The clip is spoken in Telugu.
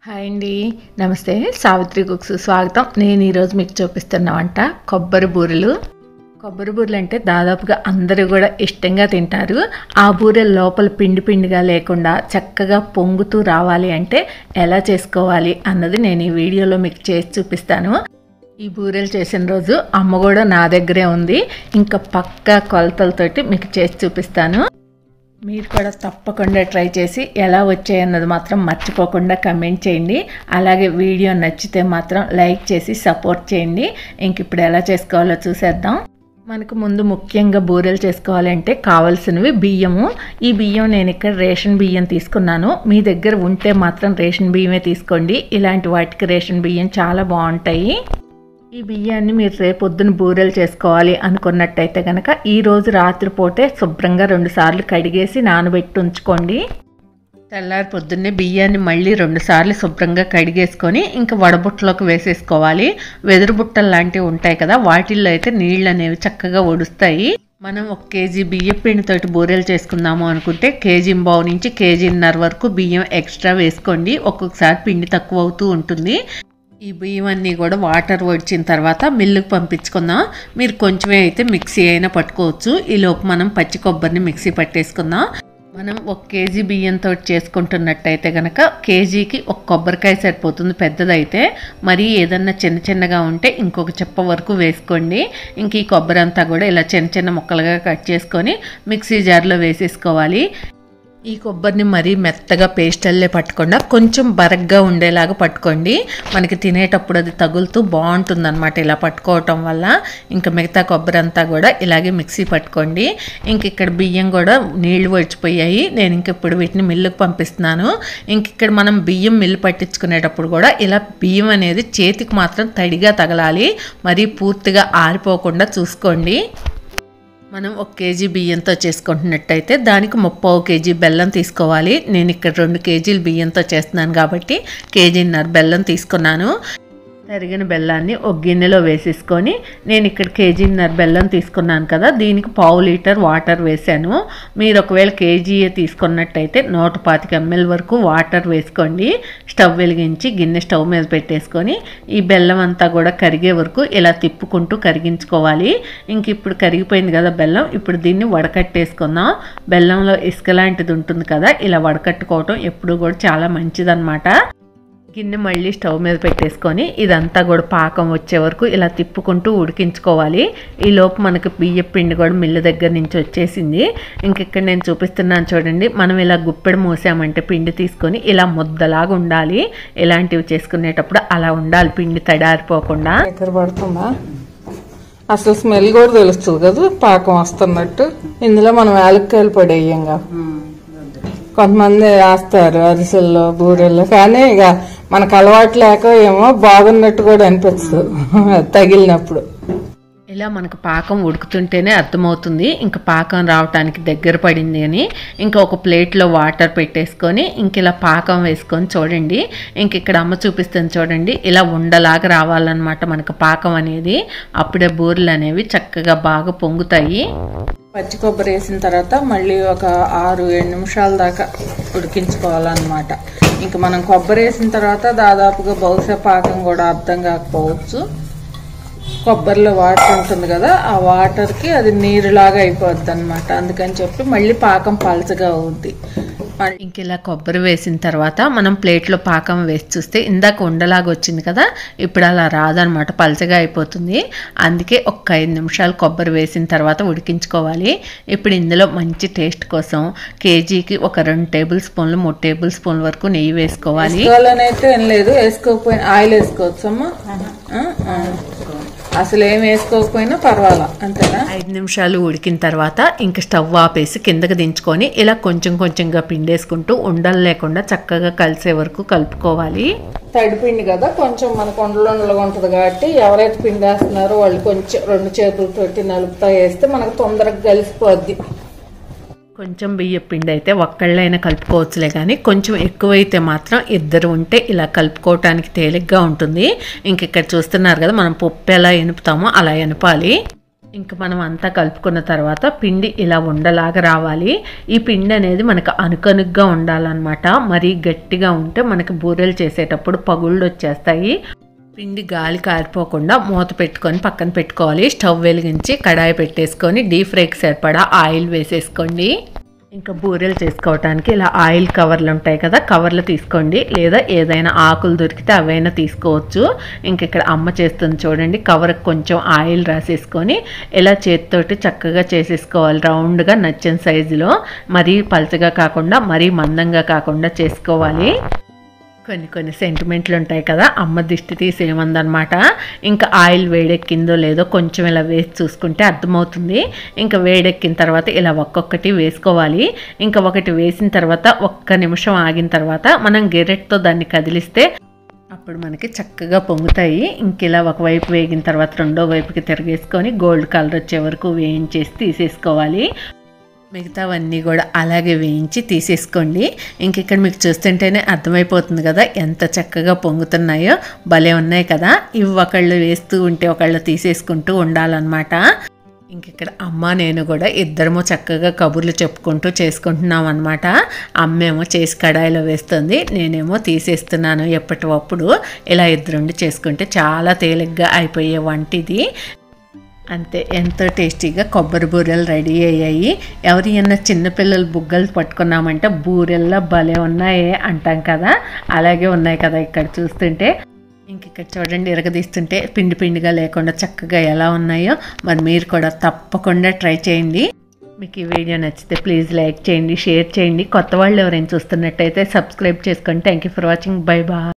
హాయ్ అండి నమస్తే సావిత్రి కుక్స్ స్వాగతం నేను ఈరోజు మీకు చూపిస్తున్న వంట కొబ్బరి బూరెలు కొబ్బరి బూరెలు అంటే దాదాపుగా అందరూ కూడా ఇష్టంగా తింటారు ఆ బూరెలు లోపల పిండి పిండిగా లేకుండా చక్కగా పొంగుతూ రావాలి అంటే ఎలా చేసుకోవాలి అన్నది నేను ఈ వీడియోలో మీకు చేసి చూపిస్తాను ఈ బూరెలు చేసిన రోజు అమ్మ కూడా నా దగ్గరే ఉంది ఇంకా పక్కా కొలతలతోటి మీకు చేసి చూపిస్తాను మీరు కూడా తప్పకుండా ట్రై చేసి ఎలా వచ్చాయన్నది మాత్రం మర్చిపోకుండా కమెంట్ చేయండి అలాగే వీడియో నచ్చితే మాత్రం లైక్ చేసి సపోర్ట్ చేయండి ఇంక ఇప్పుడు ఎలా చేసుకోవాలో చూసేద్దాం మనకు ముందు ముఖ్యంగా బూరెలు చేసుకోవాలంటే కావాల్సినవి బియ్యము ఈ బియ్యం నేను ఇక్కడ రేషన్ బియ్యం తీసుకున్నాను మీ దగ్గర ఉంటే మాత్రం రేషన్ బియ్యమే తీసుకోండి ఇలాంటి వాటికి రేషన్ బియ్యం చాలా బాగుంటాయి ఈ బియ్యాన్ని మీరు రేపొద్దున బూరెలు చేసుకోవాలి అనుకున్నట్టయితే కనుక ఈ రోజు రాత్రిపూటే శుభ్రంగా రెండుసార్లు కడిగేసి నానబెట్టి ఉంచుకోండి తెల్లారి పొద్దున్నే బియ్యాన్ని మళ్ళీ రెండుసార్లు శుభ్రంగా కడిగేసుకొని ఇంకా వడబుట్టలోకి వేసేసుకోవాలి వెదురు బుట్టలు లాంటివి ఉంటాయి కదా వాటిల్లో అయితే నీళ్ళు అనేవి చక్కగా ఒడుస్తాయి మనం ఒక కేజీ బియ్యం పిండితోటి బూరెలు చేసుకుందాము అనుకుంటే కేజీ బావు నుంచి కేజీన్నర వరకు బియ్యం ఎక్స్ట్రా వేసుకోండి ఒక్కొక్కసారి పిండి తక్కువ అవుతూ ఉంటుంది ఈ బియ్యం అన్నీ కూడా వాటర్ వడిచిన తర్వాత మిల్లుకు పంపించుకుందాం మీరు కొంచెమే అయితే మిక్సీ అయినా పట్టుకోవచ్చు ఈలోపు మనం పచ్చి కొబ్బరిని మిక్సీ పట్టేసుకుందాం మనం ఒక కేజీ బియ్యంతో చేసుకుంటున్నట్టయితే కనుక కేజీకి ఒక కొబ్బరికాయ సరిపోతుంది పెద్దదైతే మరి ఏదన్నా చిన్న చిన్నగా ఉంటే ఇంకొక చెప్ప వరకు వేసుకోండి ఇంక ఈ కొబ్బరి అంతా కూడా ఇలా చిన్న చిన్న ముక్కలుగా కట్ చేసుకొని మిక్సీ జార్లో వేసేసుకోవాలి ఈ కొబ్బరిని మరీ మెత్తగా పేస్ట్ అల్లే పట్టకుండా కొంచెం బరగ్గా ఉండేలాగా పట్టుకోండి మనకి తినేటప్పుడు అది తగులుతూ బాగుంటుంది అనమాట ఇలా పట్టుకోవటం వల్ల ఇంకా మిగతా కొబ్బరి అంతా కూడా ఇలాగే మిక్సీ పట్టుకోండి ఇంక ఇక్కడ బియ్యం కూడా నీళ్లు వచ్చిపోయాయి నేను ఇంక ఇప్పుడు వీటిని మిల్లుకు పంపిస్తున్నాను ఇంక ఇక్కడ మనం బియ్యం మిల్లు పట్టించుకునేటప్పుడు కూడా ఇలా బియ్యం అనేది చేతికి మాత్రం తడిగా తగలాలి మరీ పూర్తిగా ఆరిపోకుండా చూసుకోండి మనం ఒక కేజీ బియ్యంతో చేసుకుంటున్నట్టయితే దానికి ముప్పావు కేజీ బెల్లం తీసుకోవాలి నేను ఇక్కడ రెండు కేజీలు బియ్యంతో చేస్తున్నాను కాబట్టి కేజీన్నర బెల్లం తీసుకున్నాను తరిగిన బెల్లాన్ని ఒక గిన్నెలో వేసేసుకొని నేను ఇక్కడ కేజీన్నర బెల్లం తీసుకున్నాను కదా దీనికి పావు లీటర్ వాటర్ వేసాను మీరు ఒకవేళ కేజీ తీసుకున్నట్టయితే నూట పాతిక ఎంఎల్ వరకు వాటర్ వేసుకోండి స్టవ్ వెలిగించి గిన్నె స్టవ్ మీద పెట్టేసుకొని ఈ బెల్లం అంతా కూడా కరిగే వరకు ఇలా తిప్పుకుంటూ కరిగించుకోవాలి ఇంక ఇప్పుడు కరిగిపోయింది కదా బెల్లం ఇప్పుడు దీన్ని వడకట్టేసుకుందాం బెల్లంలో ఇసుక లాంటిది ఉంటుంది కదా ఇలా వడకట్టుకోవటం ఎప్పుడు కూడా చాలా మంచిదన్నమాట గిన్నె మళ్ళీ స్టవ్ మీద పెట్టేసుకొని ఇదంతా కూడా పాకం వచ్చే వరకు ఇలా తిప్పుకుంటూ ఉడికించుకోవాలి ఈ లోపు మనకి బియ్య పిండి కూడా మిల్లు దగ్గర నుంచి వచ్చేసింది ఇంక ఇక్కడ నేను చూపిస్తున్నాను చూడండి మనం ఇలా గుప్పెడు మూసామంటే పిండి తీసుకొని ఇలా ముద్దలాగా ఉండాలి ఇలాంటివి చేసుకునేటప్పుడు అలా ఉండాలి పిండి తడారిపోకుండా దగ్గర పడుతుందా అసలు స్మెల్ కూడా తెలుస్తుంది కదా పాకం వస్తున్నట్టు ఇందులో మనం యాలక్కాయలు పడేయంగా కొంతమంది వేస్తారు అరిసెల్లో బూరెల్లో కానీ ఇక మనకు అలవాటు లేక ఏమో బాగున్నట్టు కూడా అనిపిస్తుంది తగిలినప్పుడు ఇలా మనకు పాకం ఉడుకుతుంటేనే అర్థమవుతుంది ఇంకా పాకం రావటానికి దగ్గర పడింది అని ఇంకా ఒక ప్లేట్లో వాటర్ పెట్టేసుకొని ఇంక ఇలా పాకం వేసుకొని చూడండి ఇంక ఇక్కడ అమ్మ చూపిస్తుంది చూడండి ఇలా ఉండలాగా రావాలన్నమాట మనకు పాకం అనేది అప్పుడే బూరెలు అనేవి చక్కగా బాగా పొంగుతాయి పచ్చి కొబ్బరి వేసిన తర్వాత మళ్ళీ ఒక ఆరు ఏడు నిమిషాల దాకా ఉడికించుకోవాలన్నమాట ఇంక మనం కొబ్బరి వేసిన తర్వాత దాదాపుగా బహుశా పాకం కూడా అర్థం కాకపోవచ్చు కొబ్బరిలో వాటర్ ఉంటుంది కదా ఆ వాటర్కి అది నీరులాగా అయిపోద్ది అనమాట అందుకని చెప్పి మళ్ళీ పాకం పలచగా అవుద్ది ఇంక ఇలా కొబ్బరి వేసిన తర్వాత మనం ప్లేట్లో పాకం వేసి చూస్తే ఇందాక ఉండలాగా వచ్చింది కదా ఇప్పుడు అలా రాదనమాట పలచగా అయిపోతుంది అందుకే ఒక ఐదు నిమిషాలు కొబ్బరి వేసిన తర్వాత ఉడికించుకోవాలి ఇప్పుడు ఇందులో మంచి టేస్ట్ కోసం కేజీకి ఒక రెండు టేబుల్ స్పూన్లు మూడు టేబుల్ స్పూన్ల వరకు నెయ్యి వేసుకోవాలి వేసుకోవాలని అయితే ఏం లేదు వేసుకోకపోయినా ఆయిల్ వేసుకోవచ్చమ్మా ఆ, ఆ. అసలు ఏం వేసుకోకపోయినా పర్వాలా అంతేనా ఐదు నిమిషాలు ఉడికిన తర్వాత ఇంక స్టవ్ ఆపేసి కిందకి దించుకొని ఇలా కొంచెం కొంచెంగా పిండేసుకుంటూ ఉండలు లేకుండా చక్కగా కలిసే వరకు కలుపుకోవాలి తడి పిండి కదా కొంచెం మనకు ఉండలుండలుగా ఉంటుంది కాబట్టి ఎవరైతే పిండి వేస్తున్నారో వాళ్ళు కొంచెం రెండు చేతులతోటి నలుపుతా వేస్తే మనకు తొందరగా కలిసిపోద్ది కొంచెం బియ్య పిండి అయితే ఒక్కళ్ళైనా కలుపుకోవచ్చులే కానీ కొంచెం ఎక్కువైతే మాత్రం ఇద్దరు ఉంటే ఇలా కలుపుకోవటానికి తేలిగ్గా ఉంటుంది ఇంక ఇక్కడ చూస్తున్నారు కదా మనం పప్పు ఎలా ఎనుపుతామో అలా ఎనపాలి ఇంకా మనం అంతా కలుపుకున్న తర్వాత పిండి ఇలా ఉండలాగా రావాలి ఈ పిండి అనేది మనకు అనుకనుగ్గా ఉండాలన్నమాట మరీ గట్టిగా ఉంటే మనకి బూరెలు చేసేటప్పుడు పగుళ్ళు వచ్చేస్తాయి పిండి గాలి కారిపోకుండా మూత పెట్టుకొని పక్కన పెట్టుకోవాలి స్టవ్ వెలిగించి కడాయి పెట్టేసుకొని డీప్ ఫ్రైకి సరిపడా ఆయిల్ వేసేసుకోండి ఇంకా బూరెలు చేసుకోవటానికి ఇలా ఆయిల్ కవర్లు ఉంటాయి కదా కవర్లు తీసుకోండి లేదా ఏదైనా ఆకులు దొరికితే అవైనా తీసుకోవచ్చు ఇంక ఇక్కడ అమ్మ చేస్తుంది చూడండి కవర్కి కొంచెం ఆయిల్ రాసేసుకొని ఇలా చేతితోటి చక్కగా చేసేసుకోవాలి రౌండ్గా నచ్చిన సైజులో మరీ పలచగా కాకుండా మరీ మందంగా కాకుండా చేసుకోవాలి కొన్ని కొన్ని సెంటిమెంట్లు ఉంటాయి కదా అమ్మ దిష్టి తీసేయమందనమాట ఇంకా ఆయిల్ వేడెక్కిందో లేదో కొంచెం ఇలా వేసి చూసుకుంటే అర్థమవుతుంది ఇంకా వేడెక్కిన తర్వాత ఇలా ఒక్కొక్కటి వేసుకోవాలి ఇంకా ఒకటి వేసిన తర్వాత ఒక్క నిమిషం ఆగిన తర్వాత మనం గెరెట్తో దాన్ని కదిలిస్తే అప్పుడు మనకి చక్కగా పొంగుతాయి ఇంక ఇలా ఒకవైపు వేగిన తర్వాత రెండో వైపుకి తిరిగేసుకొని గోల్డ్ కలర్ వచ్చే వరకు వేయించేసి తీసేసుకోవాలి మిగతావన్నీ కూడా అలాగే వేయించి తీసేసుకోండి ఇంక ఇక్కడ మీకు చూస్తుంటేనే అర్థమైపోతుంది కదా ఎంత చక్కగా పొంగుతున్నాయో భలే ఉన్నాయి కదా ఇవి ఒకళ్ళు వేస్తూ ఉంటే ఒకళ్ళు తీసేసుకుంటూ ఉండాలన్నమాట ఇంక ఇక్కడ అమ్మ నేను కూడా ఇద్దరము చక్కగా కబుర్లు చెప్పుకుంటూ చేసుకుంటున్నాం అనమాట అమ్మేమో చేసి కడాయిలో వేస్తుంది నేనేమో తీసేస్తున్నాను ఎప్పటికప్పుడు ఇలా ఇద్దరుండి చేసుకుంటే చాలా తేలిగ్గా అయిపోయే వంట ఇది అంతే ఎంతో టేస్టీగా కొబ్బరి బూరెలు రెడీ అయ్యాయి ఎవరి అన్న చిన్నపిల్లలు బుగ్గలు పట్టుకున్నామంటే బూరెల్లా భలే ఉన్నాయి అంటాం కదా అలాగే ఉన్నాయి కదా ఇక్కడ చూస్తుంటే ఇంక ఇక్కడ చూడండి ఇరగదీస్తుంటే పిండి పిండిగా లేకుండా చక్కగా ఎలా ఉన్నాయో మరి మీరు కూడా తప్పకుండా ట్రై చేయండి మీకు ఈ వీడియో నచ్చితే ప్లీజ్ లైక్ చేయండి షేర్ చేయండి కొత్త వాళ్ళు ఎవరైనా చూస్తున్నట్టయితే సబ్స్క్రైబ్ చేసుకోండి thank you for watching bye bye